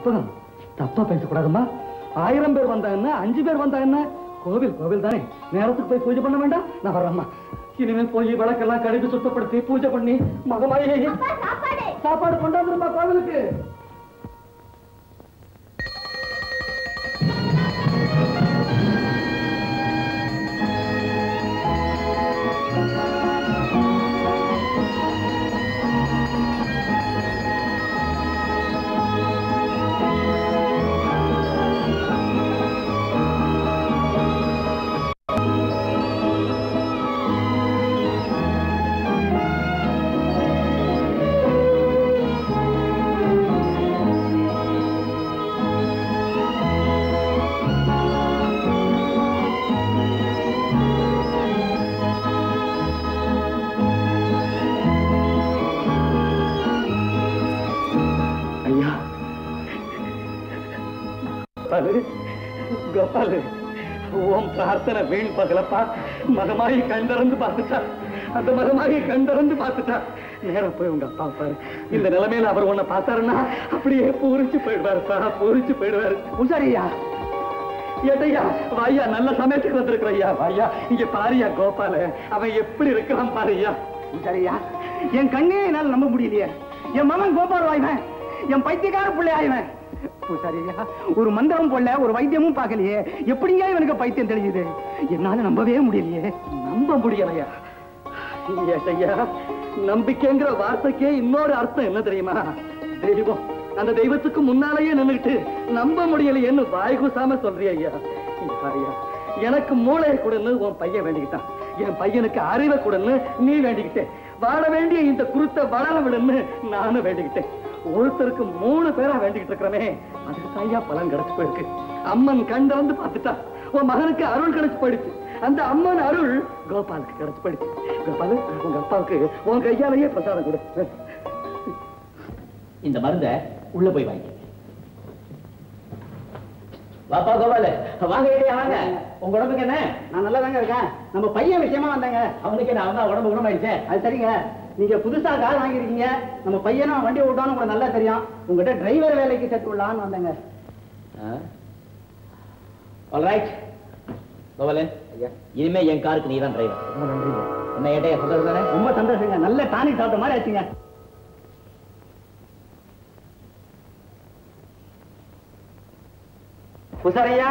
அப்பதான் தப்பா பேசக்கூடாதும்மா ஆயிரம் பேர் வந்தா என்ன அஞ்சு பேர் வந்தா என்ன கோவில் கோவில் தானே நேரத்துக்கு போய் பூஜை பண்ண வேண்டாம் நான் வர்றேம்மா இனிமேல் போய் விளக்கெல்லாம் கழுவி சுத்தப்படுத்தி பூஜை பண்ணி மகமாயே சாப்பாடு கொண்டாந்துருமா கோவிலுக்கு ஐயா கோபாலு கோபாலு ஓம் பிரார்த்தனை வீண் பகலப்பா மகமாயி கண் திறந்து பார்த்துட்டா அந்த மகமாயி கண் திறந்து பார்த்துட்டா நேரம் போய் உங்க அப்பா பாரு இந்த நிலைமையில அவர் உன்னை பார்த்தாருன்னா அப்படியே பூரிச்சு போயிடுவாரு சார் பூரிச்சு போயிடுவாரு உசாரியா ஏட்டையா வாயா நல்ல சமயத்துக்கு வந்திருக்கிற ஐயா வாயா இங்க பாரியா கோபால அவன் எப்படி இருக்கிறான் பாருயா சரியா என் கண்ணே என்னால நம்ப முடியலையே என் மகன் கோபால் வாய்வன் என் பைத்தியக்கார பிள்ளை ஆய்வன் பூசாரியா ஒரு மந்திரம் போல ஒரு வைத்தியமும் பார்க்கலையே எப்படிங்க இவனுக்கு பைத்தியம் தெளியுது என்னால நம்பவே முடியலையே நம்ப முடியலையா ஏட்டையா நம்பிக்கைங்கிற வார்த்தைக்கே இன்னொரு அர்த்தம் என்ன தெரியுமா தெய்வம் அந்த தெய்வத்துக்கு முன்னாலேயே நின்னுட்டு நம்ப முடியலையேன்னு வாய் கூசாம சொல்றிய ஐயா இங்க பாருயா எனக்கு மூளையை கொடுன்னு உன் பையன் வேண்டிக்கிட்டான் என் பையனுக்கு அறிவை கொடுன்னு நீ வேண்டிக்கிட்டே வாழ வேண்டிய இந்த குருத்தை வளர விடுன்னு நானும் வேண்டிக்கிட்டேன் ஒருத்தருக்கு மூணு பேரா வேண்டிக்கிட்டு இருக்கிறமே அதுக்கு தாயா பலன் கிடைச்சு போயிருக்கு அம்மன் கண்ட வந்து பார்த்துட்டா உன் மகனுக்கு அருள் கிடைச்சு போயிடுச்சு அந்த அம்மன் அருள் கோபாலுக்கு கிடைச்சு போயிடுச்சு கோபாலு உங்க அப்பாவுக்கு உன் கையாலேயே பிரசாதம் கொடு இந்த மருந்த உள்ள போய் வாங்கி வாப்பா கோபால வாங்க ஐயா வாங்க உங்க உடம்புக்கு என்ன நான் நல்லா தாங்க இருக்கேன் நம்ம பையன் விஷயமா வந்தாங்க அவனுக்கு என்ன அவன் தான் உடம்பு குணமாயிடுச்சே அது சரிங்க நீங்க புதுசா கார் வாங்கிருக்கீங்க நம்ம பையனும் வண்டி ஓட்டான்னு உங்களுக்கு நல்லா தெரியும் உங்ககிட்ட டிரைவர் வேலைக்கு சேர்த்து விடலான்னு வந்தேங்க ஆல்ரைட் கோபாலு இனிமே என் காருக்கு நீ தான் டிரைவர் ரொம்ப நன்றிங்க என்ன ஏட்டையா சொல்றது தானே ரொம்ப சந்தோஷங்க நல்ல டானிக் சாப்பிட்ட மாதிரி ஆச்சுங்க புசாரையா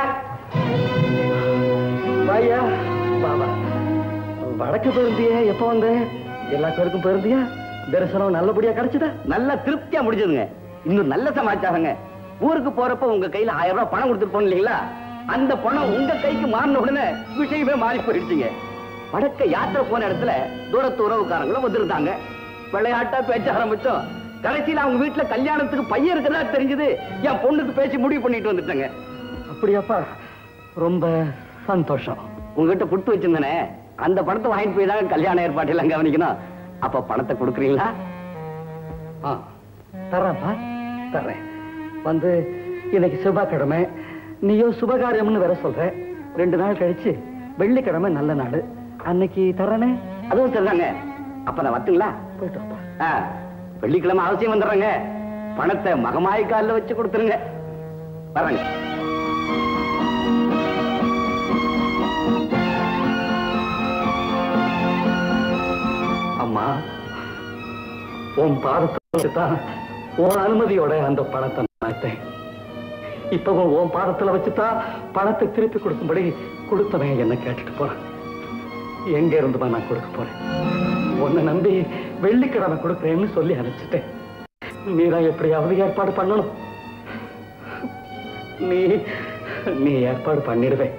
வாயா பாபா வடக்கு பெருந்தியே எப்போ வந்த எல்லா பேருக்கும் பெருந்தியா தரிசனம் நல்லபடியா கிடைச்சதா நல்ல திருப்தியா முடிஞ்சதுங்க இன்னும் நல்ல சமாச்சாரங்க ஊருக்கு போறப்ப உங்க கையில ஆயிரம் ரூபாய் பணம் கொடுத்துட்டு போன இல்லைங்களா அந்த பணம் உங்க கைக்கு மாறின உடனே விஷயமே மாறி போயிடுச்சுங்க வடக்க யாத்திரை போன இடத்துல தூரத்து உறவுக்காரங்களும் வந்திருந்தாங்க விளையாட்டா பேச்ச ஆரம்பிச்சோம் கடைசியில அவங்க வீட்டுல கல்யாணத்துக்கு பையன் இருக்கிறதா தெரிஞ்சது என் பொண்ணுக்கு பேசி முடிவு பண்ணிட்டு வந்துட்டேங்க அப்படியாப்பா ரொம்ப சந்தோஷம் உங்ககிட்ட புட்டு வச்சிருந்தேனே அந்த பணத்தை வாங்கிட்டு போய் தாங்க கல்யாண ஏற்பாடு எல்லாம் கவனிக்கணும் அப்ப பணத்தை கொடுக்குறீங்களா ஆ தர்றேன்ப்பா தர்றேன் வந்து இன்னைக்கு செவ்வாய்க்கிழமை நீயோ சுபகாரியம்னு வேற சொல்ற ரெண்டு நாள் கழிச்சு வெள்ளிக்கிழமை நல்ல நாள் அன்னைக்கு தர்றேனே அதுவும் சரிதாங்க அப்ப நான் வரட்டுங்களா போயிட்டு வாப்பா ஆ, வெள்ளிக்கிழமை அவசியம் வந்துடுறேங்க பணத்தை மகமாய் காலில் வச்சு கொடுத்துருங்க வரேங்க அம்மா உன் பாதத்துல தான் உன் அனுமதியோட அந்த பணத்தை நாட்டேன் இப்பவும் உன் பாதத்துல வச்சுதான் பணத்தை திருப்பி கொடுக்கும்படி கொடுத்தவன் என்ன கேட்டுட்டு போறான் எங்க இருந்துமா நான் கொடுக்க போறேன் உன்னை நம்பி வெள்ளிக்கிழமை கொடுக்குறேன்னு சொல்லி அனுப்பிச்சிட்டேன் நீதான் எப்படியாவது ஏற்பாடு பண்ணணும் நீ நீ ஏற்பாடு பண்ணிடுவேன்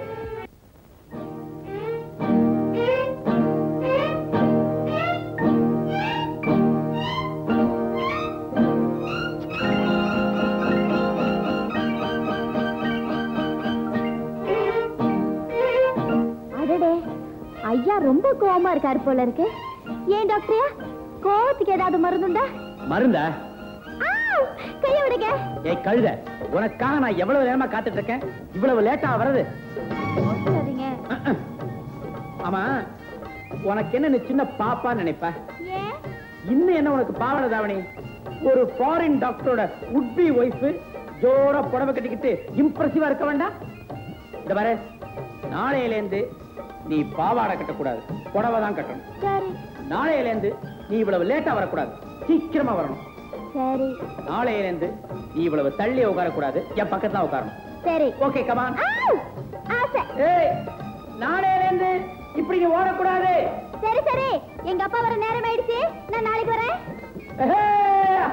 அடடே ஐயா ரொம்ப கோவமா இருக்காரு போல இருக்கு ஏன் டாக்டர் கோவத்துக்கு ஏதாவது மருந்துண்டா மருந்தா ஆவ்! கைய விடுங்க ஏய் கழுத உனக்காக நான் எவ்வளவு நேரமா காத்துட்டு இருக்கேன் இவ்வளவு லேட்டா வர்றது சொல்லாதீங்க ஆமா உனக்கு என்ன நீ சின்ன பாப்பா நினைப்ப ஏன் இன்னும் என்ன உனக்கு பாவன தாவணி ஒரு ஃபாரின் டாக்டரோட உட்பி ஒய்ஃப் ஜோரா புடவை கட்டிக்கிட்டு இம்ப்ரெசிவா இருக்க வேண்டாம் இந்த பாரு நாளையில இருந்து நீ பாவாடை கட்டக்கூடாது புடவை தான் கட்டணும் சரி நாளையில இருந்து நீ இவ்வளவு லேட்டா வரக்கூடாது சீக்கிரமா வரணும் சரி நாளையில இருந்து நீ இவ்வளவு தள்ளி உட்காரக்கூடாது என் பக்கத்துல உட்காரணும் சரி ஓகே கமான் ஆவ்! ஆசை ஏய் நாளையில இருந்து இப்படி நீ ஓடக்கூடாது சரி சரி எங்க அப்பா வர நேரம் ஆயிடுச்சு நான் நாளைக்கு வரேன் ஏய்!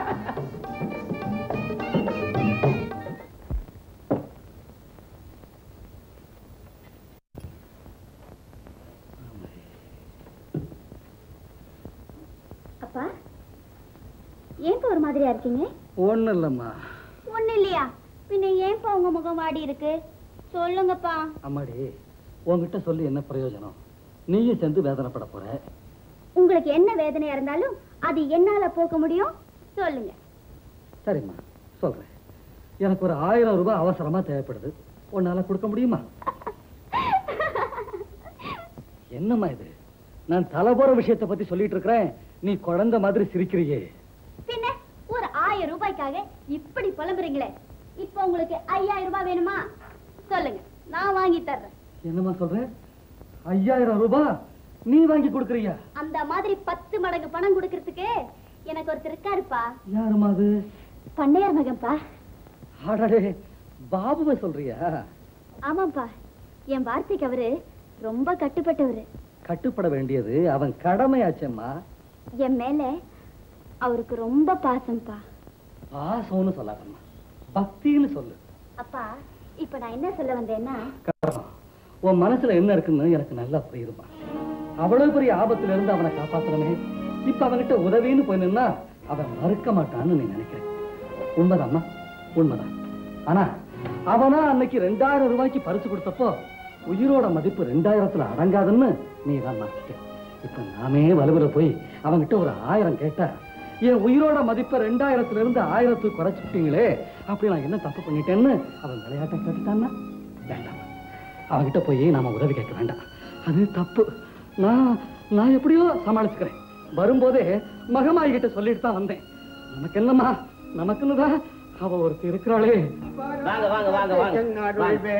அப்பா ஏன்பா ஒரு மாதிரியா இருக்கீங்க ஒண்ணும் இல்லம்மா ஒண்ணு இல்லையா பின்ன ஏன்பா உங்க முகம் வாடி இருக்கு சொல்லுங்கப்பா அம்மாடி உன்கிட்ட சொல்லி என்ன பிரயோஜனம் நீயும் சேர்ந்து வேதனைப்பட போற உங்களுக்கு என்ன வேதனையா இருந்தாலும் அது என்னால போக்க முடியும் சொல்லுங்க சரிம்மா சொல்றேன் எனக்கு ஒரு ஆயிரம் ரூபாய் அவசரமா தேவைப்படுது உன்னால கொடுக்க முடியுமா என்னம்மா இது நான் தலை போற விஷயத்தை பத்தி சொல்லிட்டு இருக்கிறேன் நீ குழந்தை மாதிரி சிரிக்கிறியே பின்ன ஒரு ஆயிரம் ரூபாய்க்காக இப்படி புலம்புறீங்களே இப்போ உங்களுக்கு ஐயாயிரம் ரூபாய் வேணுமா சொல்லுங்க நான் வாங்கி தர்றேன் என்னம்மா சொல்ற ஐயாயிரம் ரூபாய் நீ வாங்கி கொடுக்கறியா அந்த மாதிரி பத்து மடங்கு பணம் கொடுக்கறதுக்கு எனக்கு ஒருத்தர் இருக்காருப்பா யாரும்மா அது பண்ணையார் மகன்ப்பா அடடே பாபுவை சொல்றியா ஆமாப்பா என் வார்த்தைக்கு அவரு ரொம்ப கட்டுப்பட்டவரு கட்டுப்பட வேண்டியது அவன் கடமையாச்சேம்மா என் மேல அவருக்கு ரொம்ப பாசம்ப்பா பாசம்னு சொல்லாதம்மா பக்தின்னு சொல்லு அப்பா இப்ப நான் என்ன சொல்ல வந்தேன்னா காரணம் உன் மனசுல என்ன இருக்குன்னு எனக்கு நல்லா புரியுதுமா அவ்வளவு பெரிய ஆபத்துல இருந்து அவனை காப்பாத்தணுமே இப்ப அவன்கிட்ட உதவின்னு போய் நின்னா அவன் மறுக்க மாட்டான்னு நீ நினைக்கிறேன் உண்மைதாம்மா உண்மைதான் ஆனா அவனா அன்னைக்கு ரெண்டாயிரம் ரூபாய்க்கு பரிசு கொடுத்தப்போ உயிரோட மதிப்பு ரெண்டாயிரத்துல அடங்காதுன்னு நீ தான் மாத்திட்ட இப்ப நாமே வலுவில போய் அவன்கிட்ட ஒரு ஆயிரம் கேட்டா என் உயிரோட மதிப்பை ரெண்டாயிரத்துல இருந்து ஆயிரத்துக்கு குறைச்சுட்டீங்களே அப்படி நான் என்ன தப்பு பண்ணிட்டேன்னு அவன் விளையாட்டை கேட்டுட்டான்னா வேண்டாம் அவன்கிட்ட போய் நாம உதவி கேட்க வேண்டாம் அது தப்பு நான் நான் எப்படியோ சமாளிச்சுக்கிறேன் வரும்போதே மகமாயி கிட்ட சொல்லிட்டு தான் வந்தேன் நமக்கு என்னம்மா நமக்குன்னு தான் அவ ஒருத்தி இருக்கிறாளே வாங்க வாங்க வாங்க வாங்க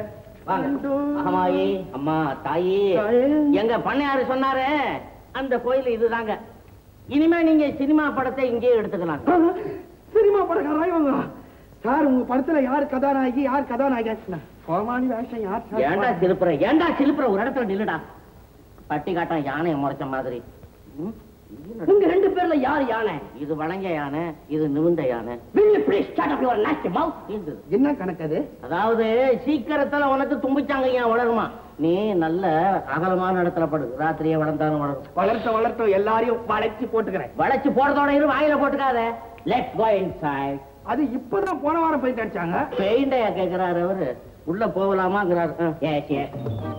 வாங்க அம்மாயி அம்மா தாயி எங்க பண்ணையாரு சொன்னாரு அந்த கோயில் இதுதாங்க இனிமே நீங்க சினிமா படத்தை இங்கேயே எடுத்துக்கலாம் சினிமா படக்காரா இவங்க சார் உங்க படத்துல யார் கதாநாயகி யார் கதாநாயகன் கோமாளி வேஷம் யார் சார் ஏன்டா சிலுப்புற ஏன்டா சிலுப்புற ஒரு இடத்துல நில்லுடா பட்டி காட்டான் யானையை முறைச்ச மாதிரி ம்? உங்க ரெண்டு பேர்ல யார் யானை இது வளைஞ்ச யானை இது நிமிந்த யானை Will you please shut up your nasty mouth? இது. என்ன கணக்கு அது அதாவது சீக்கிரத்துல உனக்கு தும்பிச்சாங்க ஏன் வளருமா நீ நல்ல அகலமான இடத்துல படு ராத்திரியே வளர்ந்தாலும் வளரும் வளர்த்த வளர்த்த எல்லாரையும் வளைச்சு போட்டுக்கிறேன் வளைச்சு போடுறதோட இரு வாயில போட்டுக்காத லெட்ஸ் கோ இன்சைட் அது இப்பதான் போன வாரம் போயிட்டு அடிச்சாங்க பெயிண்டையா கேக்குறாரு அவரு உள்ள போகலாமாங்கிறாரு ஆ, yes, yes.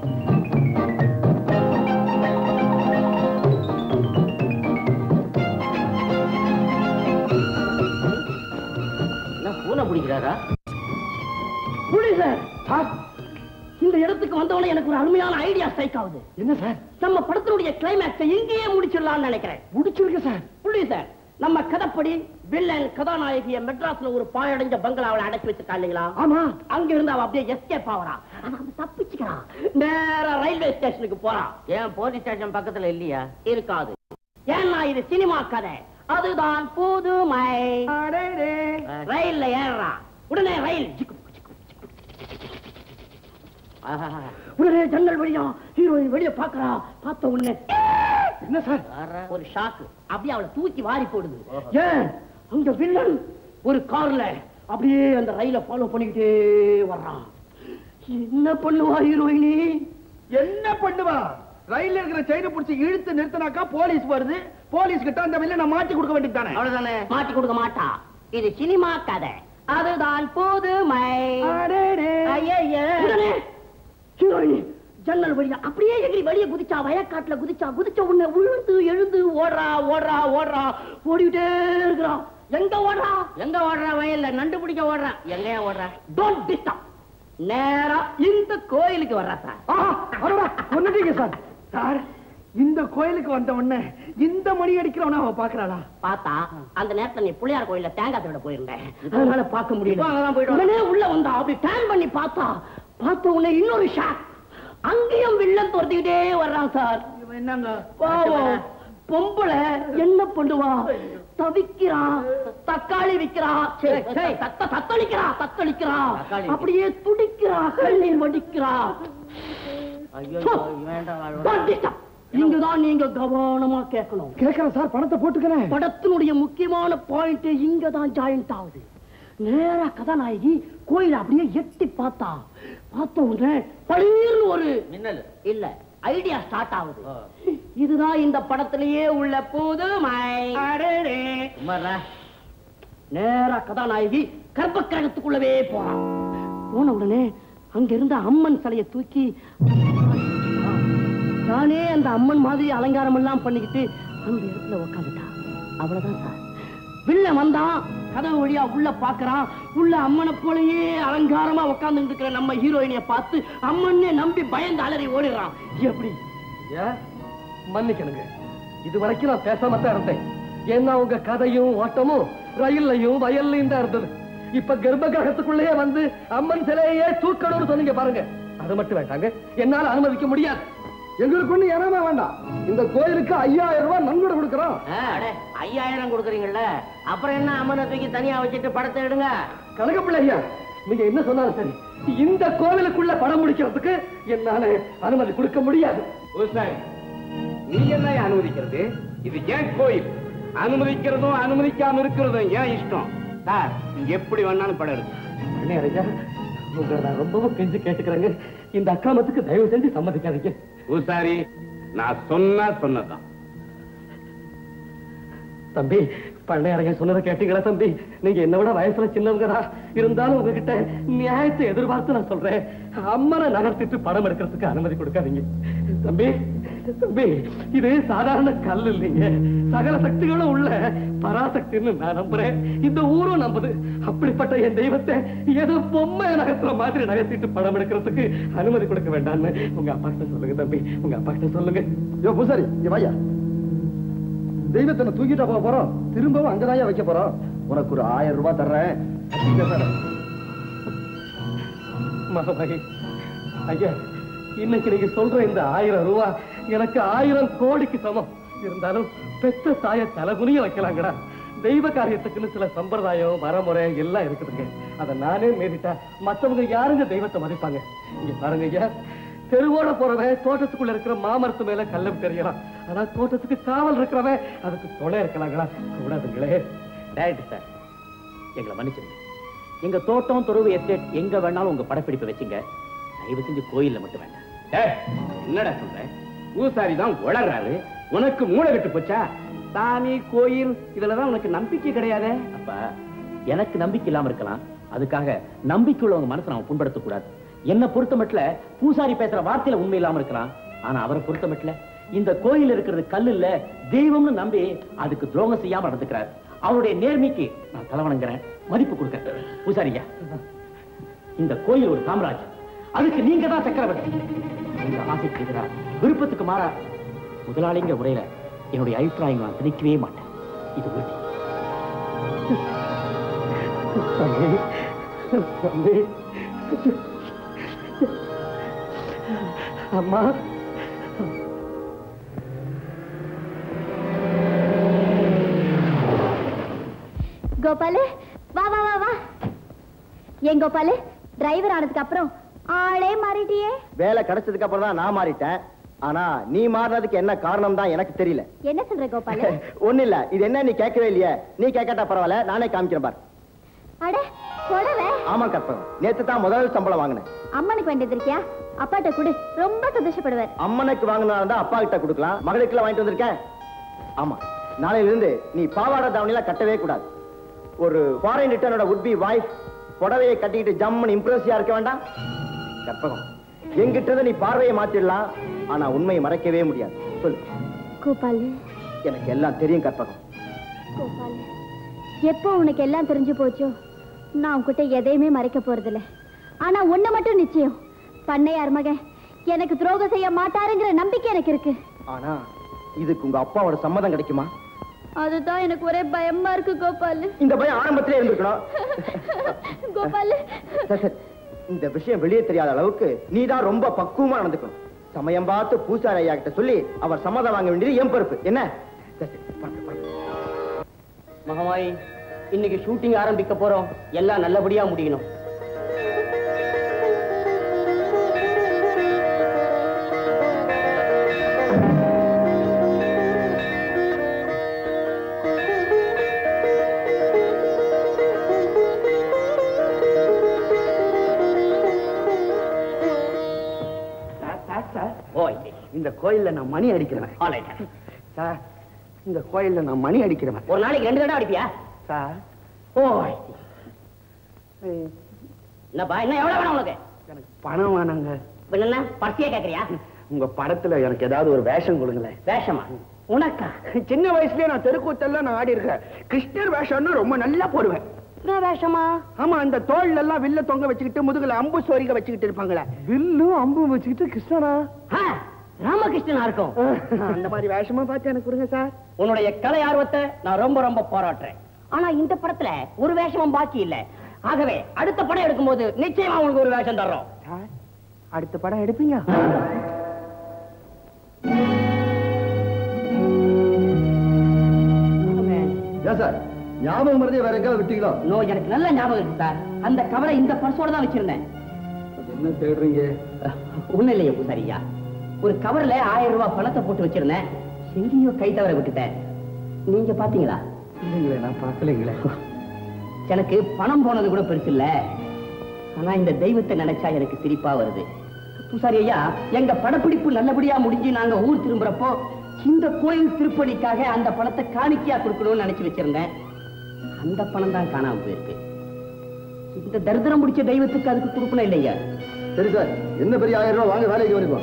என்ன பூனை பிடிக்கிறாரா புடி சார் சார் இந்த இடத்துக்கு வந்தவன எனக்கு ஒரு அருமையான ஐடியா ஸ்ட்ரைக் ஆகுது என்ன சார் நம்ம படத்தினுடைய கிளைமேக்ஸை இங்கேயே முடிச்சிடலாம்னு நினைக்கிறேன் முடிச்சிருக்கு சார் புடி சார் நம்ம கதைப்படி வில்லன் கதாநாயகிய மெட்ராஸ்ல ஒரு பாழடைஞ்ச பங்களாவில அடைச்சு வச்சிருக்கா இல்லைங்களா ஆமா அங்க இருந்து அவ அப்படியே எஸ்கேப் ஆவறான் ஆனா அவன் தப்பிச்சுக்கிறான் நேரா ரயில்வே ஸ்டேஷனுக்கு போறான் ஏன் போலீஸ் ஸ்டேஷன் பக்கத்துல இல்லையா இருக்காது ஏன்னா இது சினிமா கதை அதுதான் புதுமை ரயில்ல ஏறுறான் உடனே ரயில் ஜிக்கு, ஜிக்கு, ஜிக்கு. ஆஹா. உடனே ஜன்னல் வழியா ஹீரோயின் வெளிய பாக்குறா பார்த்த உடனே என்ன சார் யாரா? ஒரு ஷாக்கு அப்படியே அவளை தூக்கி வாரி போடுது ஓஹோ. ஏன் அங்க வில்லன் ஒரு கார்ல அப்படியே அந்த ரயில ஃபாலோ பண்ணிக்கிட்டே வர்றான் என்ன பண்ணுவா ஹீரோயினி என்ன பண்ணுவா ரயில்ல இருக்கிற செயினை பிடிச்சி இழுத்து நிறுத்தினாக்கா போலீஸ் வருது போலீஸ் கிட்ட அந்த வில்ல நான் மாட்டி கொடுக்க வேண்டியது தானே அவ்வளவுதானே மாட்டி கொடுக்க மாட்டா இது சினிமா கதை அதுதான் புதுமை ஐயையே. உடனே ஹீரோயின் ஜன்னல் வழியா அப்படியே எகிரி வெளியே குதிச்சா வயக்காட்டுல குதிச்சா குதிச்ச உடனே விழுந்து எழுந்து ஓடுறா ஓடுறா ஓடுறா ஓடிட்டே இருக்கிறான் எங்க ஓடுறா எங்க ஓடுறா வயல்ல நண்டு பிடிக்க ஓடுறா எங்கயா ஓடுறா டோன்ட் டிஸ்டர்ப் நேரா இந்த கோயிலுக்கு வர்றா சார் கொண்டுட்டீங்க சார் சார் இந்த கோயிலுக்கு வந்த உடனே இந்த மணி அடிக்கிறவன அவ பாக்குறாளா பார்த்தா அந்த நேரத்துல நீ பிள்ளையார் கோயில்ல தேங்காய் திருட போயிருந்தேன் அதனால பார்க்க முடியல உடனே உள்ள வந்தா அப்படி டேன் பண்ணி பார்த்தா பார்த்த உடனே இன்னொரு ஷாக் அங்கேயும் வில்லன் துரத்திக்கிட்டே வர்றான் சார் இவன் என்னங்க பாவம் பொம்பளை என்ன பண்ணுவா தவிக்கிறான் தக்காளி விக்கிறான் சே, சே, தத்த தத்தளிக்கிறா தத்தளிக்கிறா அப்படியே துடிக்கிறா கண்ணீர் வடிக்கிறா பாண்டிட்டா. இங்கதான் நீங்க கவனமா கேட்கணும் கேக்குறேன் சார் பணத்தை போட்டுக்கிறேன் படத்தினுடைய முக்கியமான பாயிண்ட் இங்க தான் ஜாயிண்ட் ஆகுது நேரா கதாநாயகி கோயில அப்படியே எட்டி பார்த்தா பார்த்த உடனே பளீர்னு ஒரு மின்னல் இல்ல ஐடியா ஸ்டார்ட் ஆகுது இதுதான் இந்த படத்திலேயே உள்ள புதுமை சும்மாடா. நேரா கதாநாயகி கர்ப்ப கிரகத்துக்குள்ளவே போறான் போன உடனே அங்க இருந்த அம்மன் சிலையை தூக்கி நானே அந்த அம்மன் மாதிரி அலங்காரம் எல்லாம் பண்ணிக்கிட்டு அந்த இடத்துல உக்காந்துட்டான் அவ்வளவுதான் சார் வில்ல வந்தான் கதவு வழியா உள்ள பாக்குறான் உள்ள அம்மனை போலயே அலங்காரமா உட்கார்ந்து இருக்கிற நம்ம ஹீரோயினிய பார்த்து அம்மன்னே நம்பி பயந்து அலறி ஓடிடுறான் எப்படி ஏன் மன்னிக்கணுங்க இது வரைக்கும் நான் பேசாம தான் இருந்தேன் ஏன்னா உங்க கதையும் ஓட்டமும் ரயில்லையும் வயல்லையும் தான் இருந்தது இப்ப கர்ப்ப கிரகத்துக்குள்ளேயே வந்து அம்மன் சிலையே தூக்கணும்னு சொன்னீங்க பாருங்க அது மட்டும் வேண்டாங்க என்னால அனுமதிக்க முடியாது எங்களுக்கு ஒண்ணு இறமே வேண்டாம் இந்த கோயிலுக்கு ஐயாயிரம் ரூபாய் நன்கொடை கொடுக்கறோம் ஐயாயிரம் கொடுக்குறீங்கல்ல அப்புறம் என்ன அம்மனை தூக்கி தனியா வச்சுட்டு படத்தை எடுங்க கனகப்பிள்ளை ஐயா நீங்க என்ன சொன்னாலும் சரி இந்த கோவிலுக்குள்ள படம் முடிக்கிறதுக்கு என்னால அனுமதி கொடுக்க முடியாது நீ என்ன அனுமதிக்கிறது இது ஏன் கோயில் அனுமதிக்கிறதும் அனுமதிக்காம இருக்கிறதும் ஏன் இஷ்டம் சார் நீங்க எப்படி வேணாலும் படம் எடுங்க அண்ணே ஐயா உங்களை நான் ரொம்பவும் கெஞ்சு கேட்டுக்கிறேங்க இந்த அக்கிரமத்துக்கு தயவு செஞ்சு சம்மதிக்காதீங்க பூசாரி நான் சொன்னா சொன்னதான் தம்பி பண்ணையாரைய சொன்னதை கேட்டீங்களா தம்பி நீங்க என்ன விட வயசுல சின்னவங்கதான் இருந்தாலும் உங்ககிட்ட நியாயத்தை எதிர்பார்த்து நான் சொல்றேன் அம்மனை நகர்த்திட்டு படம் எடுக்கிறதுக்கு அனுமதி கொடுக்காதீங்க தம்பி தம்பி இது சாதாரண கல் இல்லைங்க சகல சக்திகளும் உள்ள பராசக்தின்னு நான் நம்புறேன் இந்த ஊரும் நம்புது அப்படிப்பட்ட என் தெய்வத்தை ஏதோ பொம்மை நகர்த்துற மாதிரி நகர்த்திட்டு படம் எடுக்கிறதுக்கு அனுமதி கொடுக்க வேண்டாம்னு உங்க அப்பா கிட்ட சொல்லுங்க தம்பி உங்க அப்பா கிட்ட சொல்லுங்க யோ பூசாரி இங்க வாயா தெய்வத்தை நான் தூக்கிட்டா போக போறோம் திரும்பவும் அங்கதாயா வைக்க போறோம் உனக்கு ஒரு ஆயிரம் ரூபாய் தர்றேன் கட்டிக்க தர்றேன். மகமகி ஐயா இன்னைக்கு நீங்க சொல்ற இந்த ஆயிரம் ரூபாய் எனக்கு ஆயிரம் கோடிக்கு சமம் இருந்தாலும் பெத்த தாய தலைகுனிய வைக்கலாங்கடா தெய்வ காரியத்துக்குன்னு சில சம்பிரதாயம் வரமுறை எல்லாம் இருக்குதுங்க அதை நானே மீறிட்டா மத்தவங்க யாருங்க தெய்வத்தை மதிப்பாங்க இங்க பாருங்க ஐயா தெருவோட போறவன் தோட்டத்துக்குள்ள இருக்கிற மாமரத்து மேல கல்லம் தெரியலாம் ஆனா தோட்டத்துக்கு காவல் இருக்கிறவன் அதுக்கு துணை இருக்கலாங்களா கூடாதுங்களே ரைட் சார் எங்களை மன்னிச்சிருங்க எங்க தோட்டம் துறவு எஸ்டேட் எங்க வேணாலும் உங்க படப்பிடிப்பை வச்சுங்க தயவு செஞ்சு கோயில்ல மட்டும் வேண்டாம் ஏய், என்னடா சொல்ற பூசாரி தான் உளறாரு உனக்கு மூளை விட்டு போச்சா சாமி கோயில் இதுலதான் உனக்கு நம்பிக்கை கிடையாதே அப்ப எனக்கு நம்பிக்கை இல்லாம இருக்கலாம் அதுக்காக நம்பிக்கை உள்ளவங்க மனசை நாம புண்படுத்த கூடாது என்ன பொறுத்த மட்டும் பூசாரி பேசுற வார்த்தையில உண்மை இல்லாம இருக்கலாம் ஆனா அவரை பொறுத்த மட்டும் இந்த கோயில் இருக்கிறது கல் இல்ல தெய்வம்னு நம்பி அதுக்கு துரோகம் செய்யாம நடந்துக்கிறார் அவருடைய நேர்மைக்கு நான் தலைவணங்குறேன் மதிப்பு கொடுக்கிறேன் பூசாரியா இந்த கோயில் ஒரு சாம்ராஜ்யம் அதுக்கு நீங்க தான் சக்கரவர்த்தி உங்க ஆசைக்கு எதிரா விருப்பத்துக்கு மாறா முதலாளிங்கிற முறையில என்னுடைய அபிப்பிராயங்களை நான் திணிக்கவே மாட்டேன் இது உறுதி தம்பி தம்பி அம்மா கோபாலு வா வா வா வா ஏன் கோபாலு டிரைவர் ஆனதுக்கு அப்புறம் ஆளே மாறிட்டியே வேலை கிடைச்சதுக்கு அப்புறம் தான் நான் மாறிட்டேன் ஆனா நீ மாறினதுக்கு என்ன காரணம் தான் எனக்கு தெரியல என்ன சொல்ற கோபாலு ஒண்ணு இல்ல இது என்ன நீ கேட்கவே இல்லையே நீ கேட்காட்டா பரவாயில்ல நானே காமிக்கிறேன் பார் அட புடவை ஆமா கற்பகம் நேத்து தான் முதல் சம்பளம் வாங்கினேன் அம்மனுக்கு வேண்டியது இருக்கியா அப்பாட்ட கொடு ரொம்ப சந்தோஷப்படுவார் அம்மனுக்கு வாங்கினா அப்பா கிட்ட கொடுக்கலாம் மகளுக்குலாம் வாங்கிட்டு வந்திருக்கேன் ஆமா நாளையில இருந்து நீ பாவாடை தாவணிலாம் கட்டவே கூடாது ஒரு ஃபாரின் ரிட்டர்னோட would be wife புடவையை கட்டிக்கிட்டு ஜம்முன்னு இம்ப்ரெசியா இருக்க வேண்டாம் கற்பகம் எங்கிட்ட இருந்து நீ பார்வையை மாத்திடலாம் ஆனா உண்மையை மறைக்கவே முடியாது சொல்லு கோபாலு எனக்கு எல்லாம் தெரியும் கற்பகம் கோபாலு எப்போ உனக்கு எல்லாம் தெரிஞ்சு போச்சோ நான் உன்கிட்ட எதையுமே மறைக்க போறதில்ல ஆனா ஒண்ணு மட்டும் நிச்சயம் பண்ணையார் மகன் எனக்கு துரோகம் செய்ய மாட்டாருங்கிற நம்பிக்கை எனக்கு இருக்கு ஆனா இதுக்கு உங்க அப்பாவோட சம்மதம் கிடைக்குமா அதுதான் எனக்கு ஒரே பயமா இருக்கு கோபால் இந்த பயம் ஆரம்பத்திலே இருந்திருக்கணும் கோபால் சரி, சரி. இந்த விஷயம் வெளியே தெரியாத அளவுக்கு நீ தான் ரொம்ப பக்குவமா நடந்துக்கணும் சமயம் பார்த்து பூசாரி ஐயா கிட்ட சொல்லி அவர் சம்மதம் வாங்க வேண்டியது என் பொறுப்பு என்ன சரி, சரி, புறப்படு, புறப்படு. மகமாயி இன்னைக்கு ஷூட்டிங் ஆரம்பிக்க போறோம் எல்லாம் நல்லபடியா முடியணும் ஓய் இந்த கோயில்ல நான் மணி அடிக்கிறேன் ஆல்ரைட் சார் இந்த கோயில்ல நான் மணி அடிக்கிறேன் ஒரு நாளைக்கு ரெண்டு தடவை அடிப்பியா சார் ஓய் என்னப்பா என்ன எவ்வளவு வேணும் உனக்கு எனக்கு பணம் வேணாங்க இப்ப என்ன பர்சியா கேக்குறியா உங்க படத்துல எனக்கு ஏதாவது ஒரு வேஷம் கொடுங்களேன் வேஷமா உனக்கா சின்ன வயசுலயே நான் தெருக்கூத்தெல்லாம் நான் ஆடி இருக்கேன் கிருஷ்ணர் வேஷம்னு ரொம்ப நல்லா போடுவேன் என்ன வேஷமா ஆமா அந்த தோல்ல எல்லாம் வில்ல தொங்க வச்சுக்கிட்டு முதுகுல அம்பு சோரிக வச்சுக்கிட்டு இருப்பாங்களே வில்லும் அம்பும் வச்சுக்கிட்டு கிருஷ்ணனா ஆ, ராமகிருஷ்ணனா இருக்கும் அந்த மாதிரி வேஷமா பார்த்து எனக்கு கொடுங்க சார் உன்னுடைய கலை ஆர்வத்தை நான் ரொம்ப ரொம்ப பாராட்டுறேன் ஆனா இந்த படத்துல ஒரு வேஷமும் பாக்கி இல்ல ஆகவே அடுத்த படம் எடுக்கும்போது நிச்சயமா உங்களுக்கு ஒரு வேஷம் தர்றோம் சார் அடுத்த படம் எடுப்பீங்க ஏன் சார் ஞாபகம் மறந்தே வேற எங்கேயாவது விட்டீங்களோ நோ எனக்கு நல்ல ஞாபகம் இருக்கு சார் அந்த கவலை இந்த பர்ஸோட தான் வச்சிருந்தேன் என்ன தேடுறீங்க ஒண்ணு இல்லையே பூசாரியா ஒரு கவர்ல ஆயிரம் ரூபாய் பணத்தை போட்டு வச்சிருந்தேன் எங்கேயோ கை தவற விட்டுட்டேன் நீங்க பாத்தீங்களா இல்லைங்களே நான் பார்க்கலைங்களே எனக்கு பணம் போனது கூட பெருசு இல்ல ஆனா இந்த தெய்வத்தை நினைச்சா எனக்கு சிரிப்பா வருது பூசாரி ஐயா எங்க படப்பிடிப்பு நல்லபடியா முடிஞ்சு நாங்க ஊர் திரும்புறப்போ இந்த கோயில் திருப்பணிக்காக அந்த பணத்தை காணிக்கையா கொடுக்கணும்னு நினைச்சு வச்சிருந்தேன் அந்த பணம் தான் காணாம போயிருக்கு இந்த தரித்திரம் முடிச்ச தெய்வத்துக்கு அதுக்கு கொடுக்கணும் இல்லையா சரி சார் என்ன பெரிய ஆயிரம் ரூபாய் வாங்க வேலைக்கு வருவோம்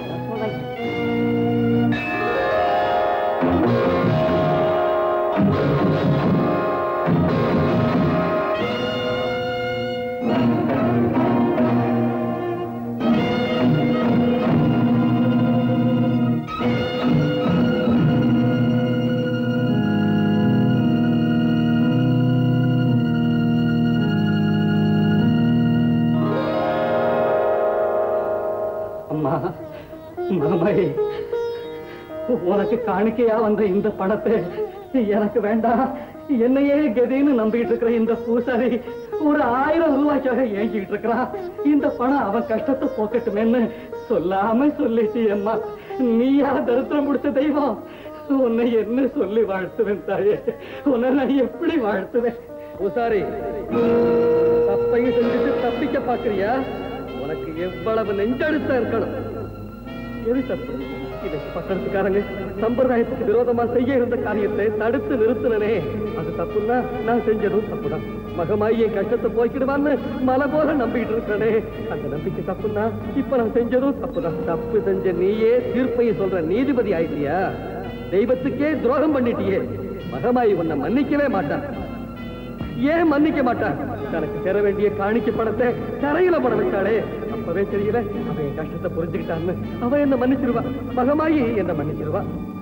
அம்மா மாமாயி உனக்கு காணிக்கையா வந்த இந்த பணத்தை எனக்கு வேண்டாம் என்னையே கதின்னு நம்பிட்டு இருக்கிற இந்த பூசாரி ஒரு ஆயிரம் ரூபாய்க்காக ஏங்கிட்டு இருக்கிறான் இந்த பணம் அவன் கஷ்டத்தை போக்கட்டுமேன்னு சொல்லாம சொல்லிட்டு அம்மா நீயா தரித்திரம் முடிச்ச தெய்வம் உன்னை என்ன சொல்லி வாழ்த்துவேன் தாயே உன்னை நான் எப்படி வாழ்த்துவேன் பூசாரி தப்பையும் செஞ்சுட்டு தப்பிக்க பாக்குறியா உனக்கு எவ்வளவு நெஞ்செழுத்தம் இருக்கணும் எது தப்பு இதை பட்டணத்துக்காரங்க சம்பிரதாயத்துக்கு விரோதமா செய்ய இருந்த காரியத்தை தடுத்து நிறுத்தினனே அது தப்புன்னா நான் செஞ்சதும் தப்புதான் மகமாயி என் கஷ்டத்தை போய்க்கிடுவான்னு மலை போல நம்பிட்டு இருக்கிறனே அந்த நம்பிக்கை தப்புன்னா இப்ப நான் செஞ்சதும் தப்புதான் தப்பு செஞ்ச நீயே தீர்ப்பையும் சொல்ற நீதிபதி ஆயிட்டியா தெய்வத்துக்கே துரோகம் பண்ணிட்டியே மகமாயி உன்னை மன்னிக்கவே மாட்டான் ஏன் மன்னிக்க மாட்டான் தனக்கு பெற வேண்டிய காணிக்கை பணத்தை தரையில பணம் வச்சாளே அப்பவே தெரியல அவன் என் கஷ்டத்தை புரிஞ்சுக்கிட்டான்னு அவ என்ன மன்னிச்சிருவா மகமாயி என்ன மன்னிச்சிருவா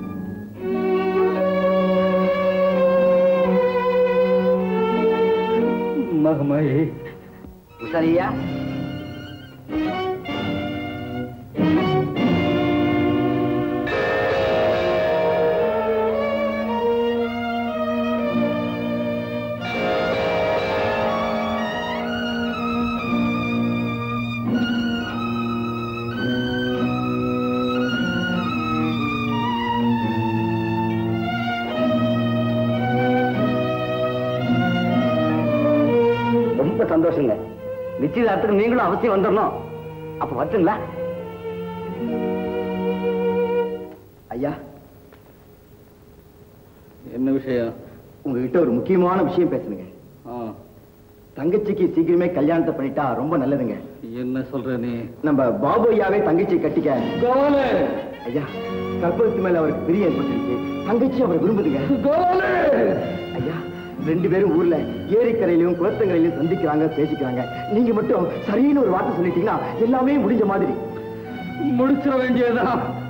மகமாயி சரியா ரொம்ப சந்தோஷங்க நிச்சயதார்த்தத்துக்கு நீங்களும் அவசியம் வந்துடணும் அப்ப வரட்டுங்களா ஐயா என்ன விஷயம் உங்ககிட்ட ஒரு முக்கியமான விஷயம் பேசணுங்க ஆ, தங்கச்சிக்கு சீக்கிரமே கல்யாணத்தை பண்ணிட்டா ரொம்ப நல்லதுங்க என்ன சொல்ற நீ நம்ம பாபு ஐயாவே தங்கச்சி கட்டிக்க கோலே ஐயா கற்பகத்து மேல அவருக்கு பிரிய ஏற்பட்டிருக்கு தங்கச்சி அவரை விரும்புதுங்க கோலே ஐயா ரெண்டு பேரும் ஊர்ல ஏரிக்கரையிலும் குளத்தங்கரையிலும் சந்திக்கிறாங்க பேசிக்கிறாங்க நீங்க மட்டும் சரின்னு ஒரு வார்த்தை சொல்லிட்டீங்கன்னா எல்லாமே முடிஞ்ச மாதிரி முடிச்சிட வேண்டியதுதான்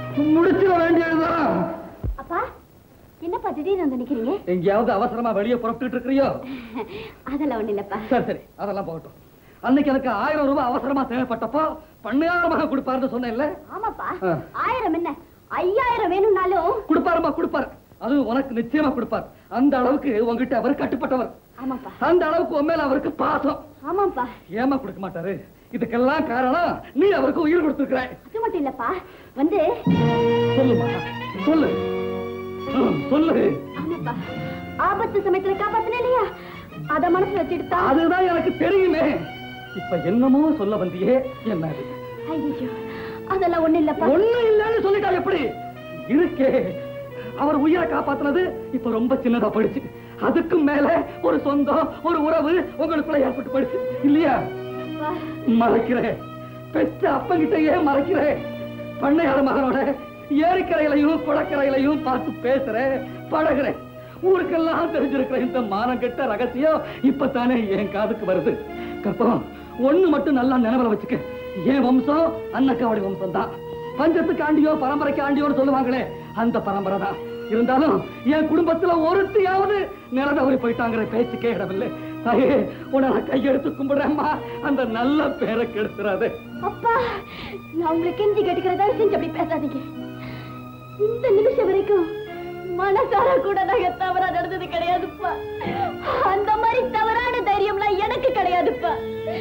முடிச்சிட வேண்டியதுதான் அப்பா என்னப்பா திடீர்னு வந்து நிக்கிறீங்க எங்கேயாவது அவசரமா வெளியே புறப்பட்டுட்டு இருக்கிறியோ அதெல்லாம் ஒண்ணு இல்லப்பா சரி சரி அதெல்லாம் போகட்டும் அன்னைக்கு எனக்கு ஆயிரம் ரூபாய் அவசரமா தேவைப்பட்டப்போ பண்ணையாரமாக கொடுப்பாருன்னு சொன்னேன்ல ஆமாப்பா ஆ. ஆயிரம் என்ன ஐயாயிரம் வேணும்னாலும் கொடுப்பாருமா கொடுப்பாரு அது உனக்கு நிச்சயமா கொடுப்பார் அந்த அளவுக்கு உங்ககிட்ட அவர் கட்டுப்பட்டவர் ஆமாப்பா அந்த அளவுக்கு உன் மேல அவருக்கு பாசம் ஆமாப்பா ஏமா கொடுக்க மாட்டாரு இதுக்கெல்லாம் காரணம் நீ அவருக்கு உயிர் கொடுத்திருக்கிற அது மட்டும் இல்லப்பா வந்து சொல்லுமா சொல்லு ம், சொல்லு ஆமாப்பா ஆபத்து சமயத்துல காப்பாத்தின இல்லையா அத மனசுல வச்சுட்டு தான் அதுதான் எனக்கு தெரியுமே இப்ப என்னமோ சொல்ல வந்தியே என்ன அது? ஐயோ அதெல்லாம் ஒண்ணு இல்லப்பா ஒண்ணு இல்லைன்னு சொல்லிட்டா எப்படி இருக்கே அவர் உயிரை காப்பாத்துனது இப்ப ரொம்ப சின்னதா போயிடுச்சு அதுக்கும் மேல ஒரு சொந்தம் ஒரு உறவு உங்களுக்குள்ள ஏற்பட்டு போயிடுச்சு இல்லையா அப்பா, மறைக்கிறேன் பெற்ற அப்பங்கிட்டயே மறைக்கிறேன் பண்ணையார மகனோட ஏரிக்கரையிலையும் குளக்கரையிலையும் பார்த்து பேசுறேன் பழகுறேன் ஊருக்கெல்லாம் தெரிஞ்சிருக்கிற இந்த மானம் கெட்ட ரகசியம் இப்பத்தானே என் காதுக்கு வருது கற்பம் ஒண்ணு மட்டும் நல்லா நினைவுல வச்சுக்க என் வம்சம் அன்னக்காவடி வம்சம் தான் பஞ்சத்துக்கு ஆண்டியோ பரம்பரைக்கு ஆண்டியோன்னு சொல்லுவாங்களே அந்த பரம்பரை தான் இருந்தாலும் என் குடும்பத்துல ஒருத்தியாவது நிலதவறி போயிட்டாங்கிற பேச்சுக்கே இடமில்லை தாயே உன்னை நான் கையெடுத்து கும்பிடுறேம்மா அந்த நல்ல பேரை கெடுத்துறாதே அப்பா நான் உங்களுக்கு கெஞ்சி கேட்டுக்கிறதா செஞ்சு அப்படி பேசாதீங்க இந்த நிமிஷம் வரைக்கும் மனசார கூட நாங்க தவறா நடந்தது கிடையாதுப்பா அந்த மாதிரி தவறான தைரியம்லாம் எனக்கு கிடையாதுப்பா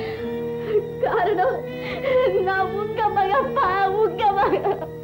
காரணம் நான் உங்க மகப்பா உங்க மக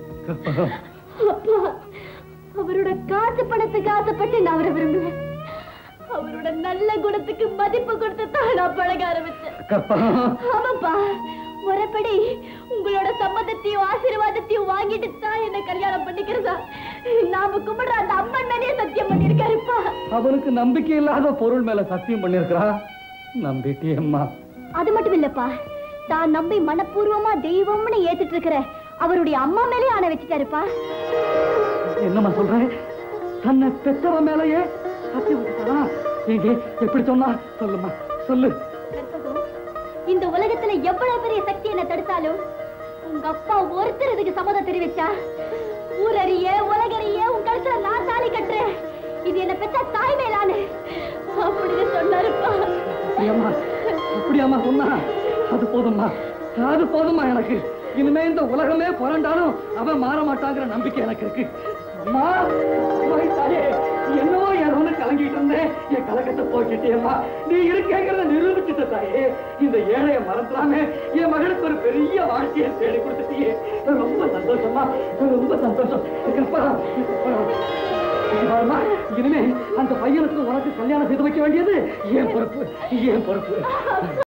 அப்பா அவரோட காசு பணத்துக்கு ஆசைப்பட்டு நான் அவரை விரும்பல அவரோட நல்ல குணத்துக்கு மதிப்பு கொடுத்து தான் நான் பழக ஆரம்பிச்சேன் கற்பா ஆமாப்பா முறைப்படி உங்களோட சம்மதத்தையும் ஆசீர்வாதத்தையும் வாங்கிட்டு தான் என்ன கல்யாணம் பண்ணிக்கிறதா நாம கும்பிடுற அந்த அம்மன் மேலேயே சத்தியம் பண்ணிருக்காருப்பா அவனுக்கு நம்பிக்கை இல்லாத பொருள் மேல சத்தியம் பண்ணிருக்கிறா நம்பிட்டியம்மா அது மட்டும் இல்லப்பா தான் நம்பி மனப்பூர்வமா தெய்வம்னு ஏத்துட்டு இருக்கிற அவருடைய அம்மா மேலே ஆணை வச்சுட்டாருப்பா என்னம்மா சொல்றேன் தன்னை பெத்தவ மேலேயே சத்தியம் வச்சுட்டானா எங்க எப்படி சொன்னா சொல்லுமா சொல்லு கற்பகம், இந்த உலகத்துல எவ்வளவு பெரிய சக்தி என்ன தடுத்தாலும் உங்க அப்பா ஒருத்தர் இதுக்கு சம்மதம் தெரிவிச்சா ஊரறிய உலகறிய உங்க கழுத்துல நான் தாலி கட்டுறேன் இது என்ன பெற்ற தாய் மேலானு அப்படின்னு சொன்னாருப்பா அப்படியாம்மா அப்படியாம்மா சொன்னா அது போதும்மா அது போதும்மா எனக்கு இனிமே இந்த உலகமே புரண்டாலும் அவன் மாற மாட்டாங்கிற நம்பிக்கை எனக்கு இருக்கு அம்மா அம்மா, தாயே, என்னவோ ஏதோன்னு கலங்கிட்டு இருந்தேன் என் கலக்கத்தை போக்கிட்டேம்மா நீ இருக்கேங்கிறத நிரூபிச்சுட்ட தாயே இந்த ஏழைய மறந்துடாம என் மகளுக்கு ஒரு பெரிய வாழ்க்கையை தேடி கொடுத்துட்டியே ரொம்ப சந்தோஷமா ரொம்ப சந்தோஷம் கற்பா, கற்பா. பாரும்மா, இனிமே அந்த பையனுக்கு உனக்கு கல்யாணம் செய்து வைக்க வேண்டியது என் பொறுப்பு என் பொறுப்பு